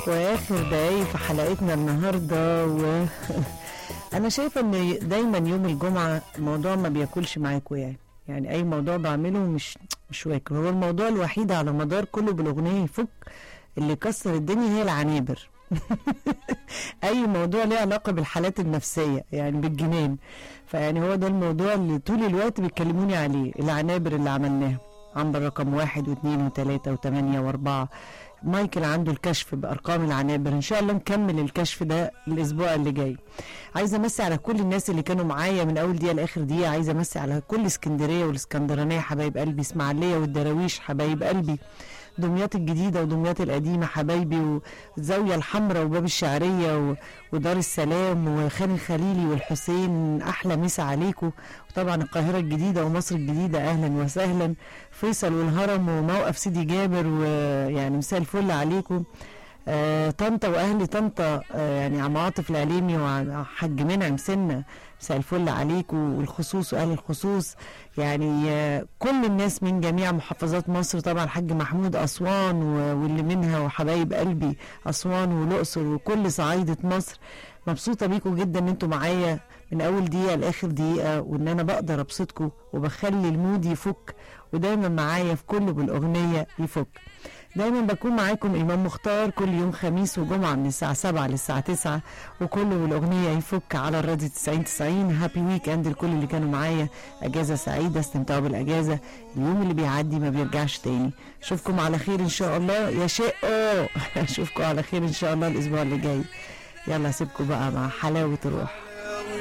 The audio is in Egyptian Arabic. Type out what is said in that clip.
واخر دقايق في حلقتنا النهارده و انا شايفه ان دايما يوم الجمعه الموضوع ما بياكلش معاكوا يعني يعني اي موضوع بعمله مش مش واكل هو الموضوع الوحيد على مدار كله بالاغنيه يفك اللي كسر الدنيا هي العنابر اي موضوع ليه علاقه بالحالات النفسيه يعني بالجنان فيعني هو ده الموضوع اللي طول الوقت بيكلموني عليه العنابر اللي عملناها عنبر رقم واحد واثنين وثلاثة وثمانية واربعة مايكل عنده الكشف بأرقام العنابر إن شاء الله نكمل الكشف ده الأسبوع اللي جاي عايزة أمسي على كل الناس اللي كانوا معايا من أول دقيقة لآخر دقيقة عايزة أمسي على كل اسكندرية والاسكندرانية حبايب قلبي إسماعيلية والدراويش حبايب قلبي دمياط الجديدة ودمياط القديمة حبايبي والزاوية الحمراء وباب الشعرية و... ودار السلام وخان الخليلي والحسين أحلى مسا عليكم وطبعا القاهرة الجديدة ومصر الجديدة أهلا وسهلا فيصل والهرم وموقف سيدي جابر ويعني مساء الفل عليكم آه طنطا واهل طنطا آه يعني عم عاطف العليمي وحاج منعم سنه مساء الفل عليكم والخصوص واهل الخصوص يعني آه كل الناس من جميع محافظات مصر طبعا الحاج محمود اسوان واللي منها وحبايب قلبي اسوان والاقصر وكل صعايده مصر مبسوطه بيكم جدا ان انتوا معايا من اول دقيقه لاخر دقيقه وان انا بقدر ابسطكم وبخلي المود يفك ودايما معايا في كل بالاغنيه يفك دايما بكون معاكم إمام مختار كل يوم خميس وجمعة من الساعة 7 للساعة 9 وكله بالأغنية يفك على الراديو 90 90 هابي ويك أند لكل اللي كانوا معايا أجازة سعيدة استمتعوا بالأجازة اليوم اللي بيعدي ما بيرجعش تاني أشوفكم على خير إن شاء الله يا شقوا أشوفكم على خير إن شاء الله الأسبوع اللي جاي يلا أسيبكم بقى مع حلاوة الروح